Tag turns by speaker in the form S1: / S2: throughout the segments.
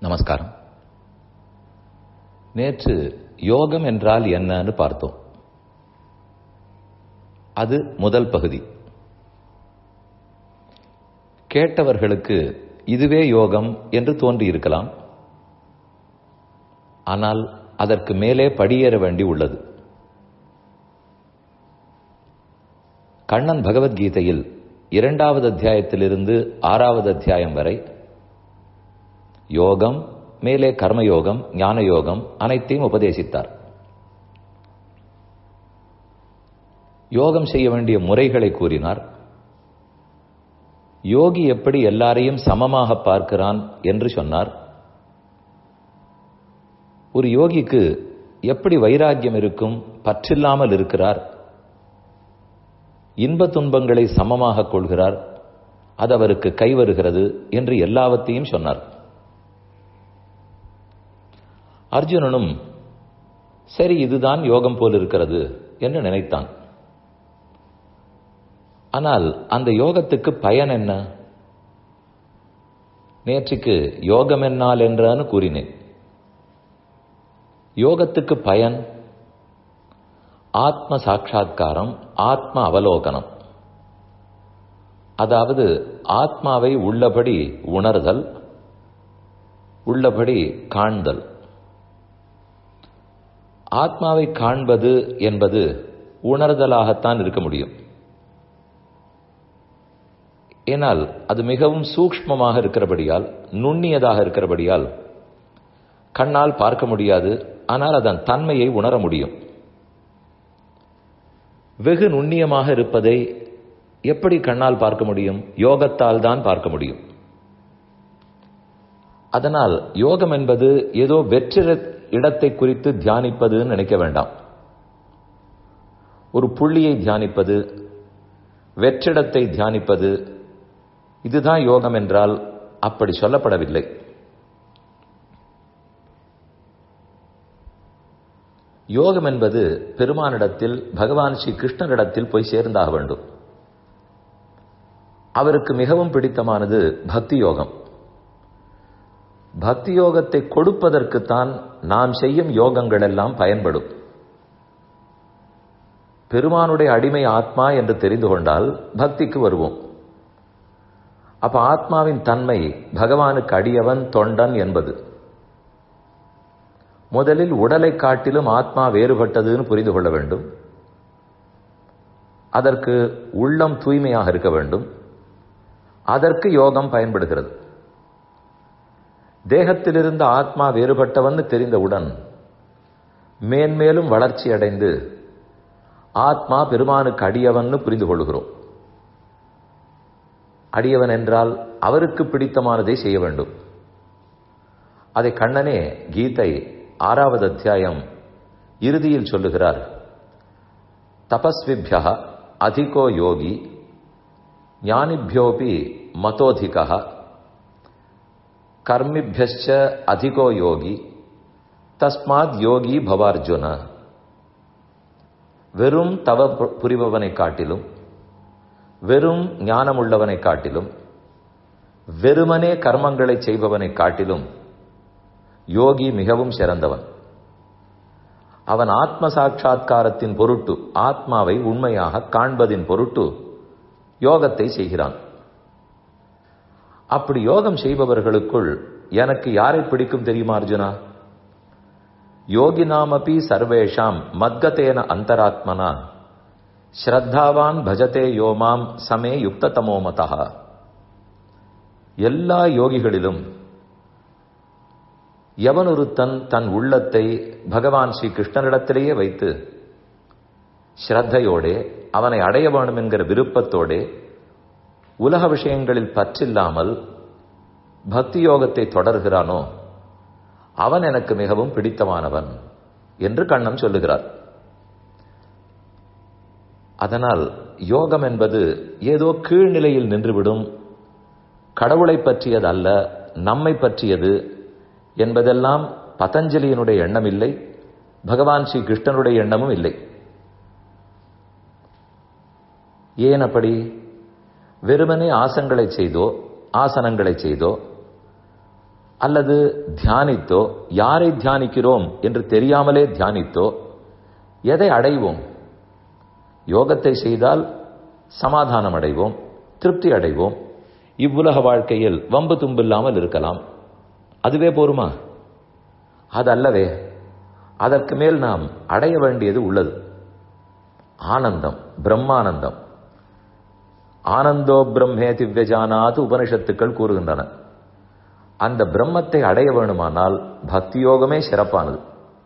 S1: நமஸ்காரம் நேற்று யோகம் என்றால் என்னன்னு பார்த்தோம் அது முதல் பகுதி கேட்டவர்களுக்கு இதுவே யோகம் என்று தோன்றியிருக்கலாம் ஆனால் அதற்கு மேலே படியேற வேண்டி உள்ளது கண்ணன் பகவத்கீதையில் இரண்டாவது அத்தியாயத்திலிருந்து ஆறாவது அத்தியாயம் வரை யோகம் மேலே கர்மயோகம் ஞான யோகம் அனைத்தையும் உபதேசித்தார் யோகம் செய்ய வேண்டிய முறைகளை கூறினார் யோகி எப்படி எல்லாரையும் சமமாக பார்க்கிறான் என்று சொன்னார் ஒரு யோகிக்கு எப்படி வைராக்கியம் இருக்கும் பற்றில்லாமல் இருக்கிறார் இன்ப துன்பங்களை சமமாக கொள்கிறார் அது அவருக்கு கைவருகிறது என்று எல்லாவற்றையும் சொன்னார் அர்ஜுனனும் சரி இதுதான் யோகம் போல் இருக்கிறது என்று நினைத்தான் ஆனால் அந்த யோகத்துக்கு பயன் என்ன நேற்றுக்கு யோகம் என்னால் என்றான்னு கூறினேன் யோகத்துக்கு பயன் ஆத்ம சாட்சா்காரம் ஆத்ம அவலோகனம் அதாவது ஆத்மாவை உள்ளபடி உணர்தல் உள்ளபடி காண்தல் ஆத்மாவை காண்பது என்பது உணர்தலாகத்தான் இருக்க முடியும் ஏனால் அது மிகவும் சூக்ஷ்மமாக இருக்கிறபடியால் நுண்ணியதாக இருக்கிறபடியால் கண்ணால் பார்க்க முடியாது ஆனால் அதன் தன்மையை உணர முடியும் வெகு நுண்ணியமாக இருப்பதை எப்படி கண்ணால் பார்க்க முடியும் யோகத்தால் தான் பார்க்க முடியும் அதனால் யோகம் என்பது ஏதோ வெற்றிட இடத்தை குறித்து தியானிப்பதுன்னு நினைக்க வேண்டாம் ஒரு புள்ளியை தியானிப்பது வெற்றிடத்தை தியானிப்பது இதுதான் யோகம் என்றால் அப்படி சொல்லப்படவில்லை யோகம் என்பது பெருமானிடத்தில் பகவான் ஸ்ரீ கிருஷ்ணரிடத்தில் போய் சேர்ந்தாக வேண்டும் அவருக்கு மிகவும் பிடித்தமானது பக்தி யோகம் பக்தி யோகத்தை கொடுப்பதற்குத்தான் நாம் செய்யும் யோகங்கள் எல்லாம் பயன்படும் பெருமானுடைய அடிமை ஆத்மா என்று தெரிந்து கொண்டால் பக்திக்கு வருவோம் அப்ப ஆத்மாவின் தன்மை பகவானுக்கு அடியவன் தொண்டன் என்பது முதலில் உடலை காட்டிலும் ஆத்மா வேறுபட்டதுன்னு புரிந்து கொள்ள வேண்டும் அதற்கு உள்ளம் தூய்மையாக இருக்க வேண்டும் அதற்கு யோகம் பயன்படுகிறது தேகத்திலிருந்து ஆத்மா வேறுபட்டவன் தெரிந்தவுடன் மேன்மேலும் வளர்ச்சி அடைந்து ஆத்மா பெருமானுக்கு அடியவன் புரிந்து கொள்கிறோம் அடியவன் என்றால் அவருக்கு பிடித்தமானதை செய்ய வேண்டும் அதை கண்ணனே கீதை ஆறாவது அத்தியாயம் இறுதியில் சொல்லுகிறார் தபஸ்விபியா அதிகோ யோகி ஞானிபியோபி மதோதிகா கர்மிபியச்ச அதிகோ யோகி தஸ்மாத் யோகி பவார்ஜுன வெறும் தவ புரிபவனை காட்டிலும் வெறும் ஞானமுள்ளவனை காட்டிலும் வெறுமனே கர்மங்களை செய்பவனை காட்டிலும் யோகி மிகவும் சிறந்தவன் அவன் ஆத்ம சாட்சா்காரத்தின் பொருட்டு ஆத்மாவை உண்மையாக காண்பதின் பொருட்டு யோகத்தை செய்கிறான் அப்படி யோகம் செய்பவர்களுக்குள் எனக்கு யாரை பிடிக்கும் தெரியுமா அர்ஜுனா யோகினாமபி சர்வேஷாம் மத்கதேன அந்தராத்மனா ஸ்ரத்தாவான் பஜதே யோமாம் சமே யுக்ததமோமதா எல்லா யோகிகளிலும் எவனொருத்தன் தன் உள்ளத்தை பகவான் ஸ்ரீ கிருஷ்ணனிடத்திலேயே வைத்து ஸ்ரத்தையோடே அவனை அடைய வேண்டும் என்கிற விருப்பத்தோடே உலக விஷயங்களில் பற்றில்லாமல் பக்தி யோகத்தை தொடர்கிறானோ அவன் எனக்கு மிகவும் பிடித்தமானவன் என்று கண்ணன் சொல்லுகிறார் அதனால் யோகம் என்பது ஏதோ கீழ்நிலையில் நின்றுவிடும் கடவுளை பற்றியது அல்ல நம்மை பற்றியது என்பதெல்லாம் பதஞ்சலியினுடைய எண்ணம் இல்லை பகவான் ஸ்ரீ கிருஷ்ணனுடைய எண்ணமும் இல்லை ஏன் அப்படி வெறுமனே ஆசங்களை செய்தோ ஆசனங்களை செய்தோ அல்லது தியானித்தோ யாரை தியானிக்கிறோம் என்று தெரியாமலே தியானித்தோ எதை அடைவோம் யோகத்தை செய்தால் சமாதானம் அடைவோம் திருப்தி அடைவோம் இவ்வுலக வாழ்க்கையில் வம்பு தும்பில்லாமல் இருக்கலாம் அதுவே போருமா அது அல்லவே அதற்கு மேல் நாம் அடைய வேண்டியது உள்ளது ஆனந்தம் பிரம்மானந்தம் ஆனந்தோ பிரம்மே திவ்யஜானாது உபனிஷத்துக்கள் கூறுகின்றன அந்த பிரம்மத்தை அடைய வேணுமானால் பக்தி யோகமே சிறப்பானது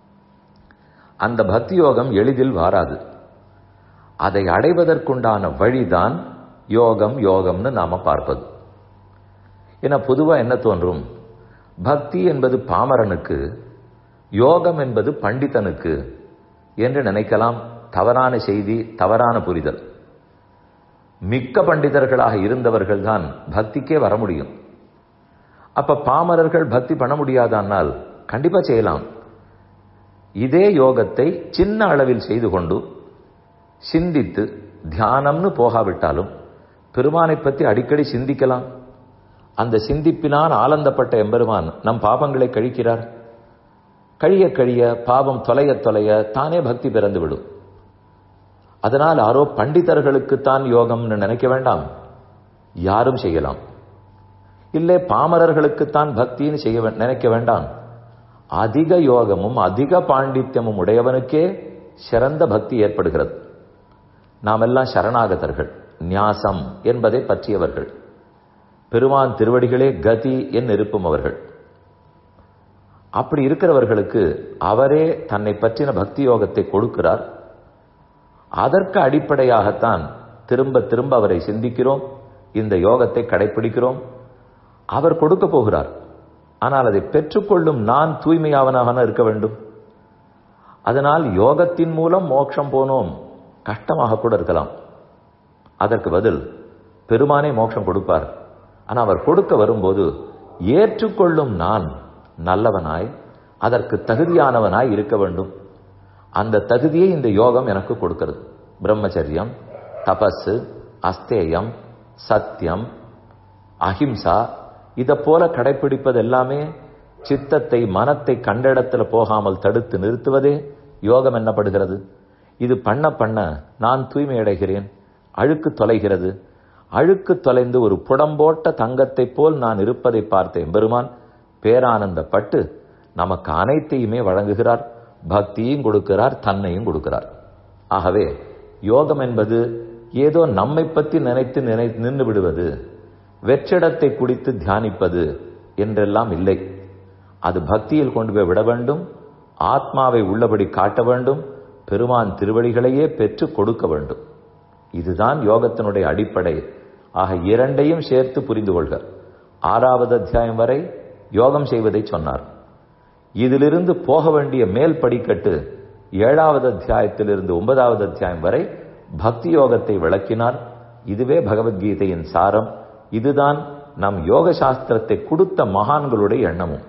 S1: அந்த பக்தி யோகம் எளிதில் வாராது அதை அடைவதற்குண்டான வழிதான் யோகம் யோகம்னு நாம பார்ப்பது என பொதுவா என்ன தோன்றும் பக்தி என்பது பாமரனுக்கு யோகம் என்பது பண்டிதனுக்கு என்று நினைக்கலாம் தவறான செய்தி தவறான புரிதல் மிக்க பண்டிதர்களாக இருந்தவர்கள் தான் பக்திக்கே வர முடியும் அப்ப பாமரர்கள் பக்தி பண்ண முடியாதானால் கண்டிப்பா செய்யலாம் இதே யோகத்தை சின்ன அளவில் செய்து கொண்டு சிந்தித்து தியானம்னு போகாவிட்டாலும் பெருமானை பற்றி அடிக்கடி சிந்திக்கலாம் அந்த சிந்திப்பினால் ஆனந்தப்பட்ட எம்பெருமான் நம் பாபங்களை கழிக்கிறார் கழிய கழிய பாவம் தொலைய தொலைய தானே பக்தி பிறந்து விடும் அதனால் யாரோ பண்டிதர்களுக்குத்தான் யோகம்னு நினைக்க வேண்டாம் யாரும் செய்யலாம் இல்லை பாமரர்களுக்குத்தான் பக்தின்னு செய்ய வே- நினைக்க வேண்டாம் அதிக யோகமும் அதிக பாண்டித்யமும் உடையவனுக்கே சிறந்த பக்தி ஏற்படுகிறது நாம் எல்லாம் சரணாகதர்கள் நியாசம் என்பதை பற்றியவர்கள் பெருமான் திருவடிகளே கதி என்று இருப்பும் அவர்கள் அப்படி இருக்கிறவர்களுக்கு அவரே தன்னை பற்றின பக்தி யோகத்தை கொடுக்கிறார் அதற்கு அடிப்படையாகத்தான் திரும்ப திரும்ப அவரை சிந்திக்கிறோம் இந்த யோகத்தை கடைபிடிக்கிறோம் அவர் கொடுக்க போகிறார் ஆனால் அதை பெற்றுக்கொள்ளும் நான் தூய்மையாவனாக இருக்க வேண்டும் அதனால் யோகத்தின் மூலம் மோட்சம் போனோம் கஷ்டமாக கூட இருக்கலாம் அதற்கு பதில் பெருமானே மோட்சம் கொடுப்பார் ஆனால் அவர் கொடுக்க வரும்போது ஏற்றுக்கொள்ளும் நான் நல்லவனாய் அதற்கு தகுதியானவனாய் இருக்க வேண்டும் அந்த தகுதியை இந்த யோகம் எனக்கு கொடுக்கிறது பிரம்மச்சரியம் தபஸ் அஸ்தேயம் சத்தியம் அஹிம்சா இதை போல கடைபிடிப்பது எல்லாமே சித்தத்தை மனத்தை கண்ட இடத்துல போகாமல் தடுத்து நிறுத்துவதே யோகம் என்னப்படுகிறது இது பண்ண பண்ண நான் தூய்மை அடைகிறேன் அழுக்கு தொலைகிறது அழுக்கு தொலைந்து ஒரு புடம்போட்ட தங்கத்தைப் போல் நான் இருப்பதை பார்த்த எம்பெருமான் பேரானந்தப்பட்டு நமக்கு அனைத்தையுமே வழங்குகிறார் பக்தியும் கொடுக்கிறார் தன்னையும் கொடுக்கிறார் ஆகவே யோகம் என்பது ஏதோ நம்மை பற்றி நினைத்து நினை நின்று விடுவது வெற்றிடத்தை குடித்து தியானிப்பது என்றெல்லாம் இல்லை அது பக்தியில் கொண்டு போய் விட வேண்டும் ஆத்மாவை உள்ளபடி காட்ட வேண்டும் பெருமான் திருவடிகளையே பெற்று கொடுக்க வேண்டும் இதுதான் யோகத்தினுடைய அடிப்படை ஆக இரண்டையும் சேர்த்து புரிந்து கொள்க ஆறாவது அத்தியாயம் வரை யோகம் செய்வதை சொன்னார் இதிலிருந்து போக வேண்டிய மேல் படிக்கட்டு ஏழாவது அத்தியாயத்திலிருந்து ஒன்பதாவது அத்தியாயம் வரை பக்தி யோகத்தை விளக்கினார் இதுவே பகவத்கீதையின் சாரம் இதுதான் நம் யோக சாஸ்திரத்தை கொடுத்த மகான்களுடைய எண்ணமும்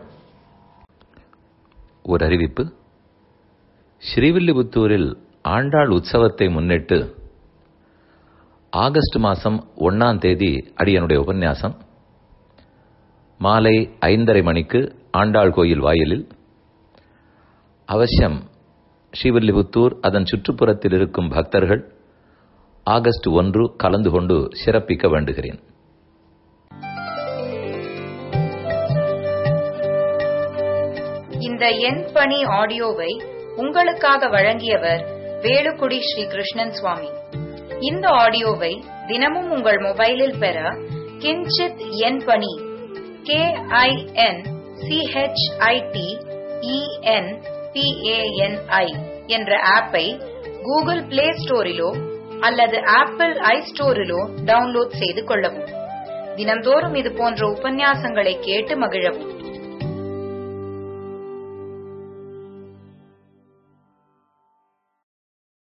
S2: ஒரு அறிவிப்பு ஸ்ரீவில்லிபுத்தூரில் ஆண்டாள் உற்சவத்தை முன்னிட்டு ஆகஸ்ட் மாதம் ஒன்னாம் தேதி அடியனுடைய உபன்யாசம் மாலை ஐந்தரை மணிக்கு ஆண்டாள் கோயில் வாயிலில் அவசியம் ஸ்ரீவில்லிபுத்தூர் அதன் சுற்றுப்புறத்தில் இருக்கும் பக்தர்கள் ஆகஸ்ட் ஒன்று கலந்து கொண்டு சிறப்பிக்க வேண்டுகிறேன்
S3: இந்த எண் பணி ஆடியோவை உங்களுக்காக வழங்கியவர் வேலுக்குடி ஸ்ரீ கிருஷ்ணன் சுவாமி இந்த ஆடியோவை தினமும் உங்கள் மொபைலில் பெற கிஞ்சித் எண் பணி கே ஐ என் சிஹெச்ஐடி இஎன் பிஏஎன்ஐ என்ற ஆப்பை கூகுள் பிளே ஸ்டோரிலோ அல்லது ஆப்பிள் ஐ ஸ்டோரிலோ டவுன்லோட் செய்து கொள்ளவும் தினம்தோறும் இது போன்ற உபன்யாசங்களை கேட்டு மகிழவும்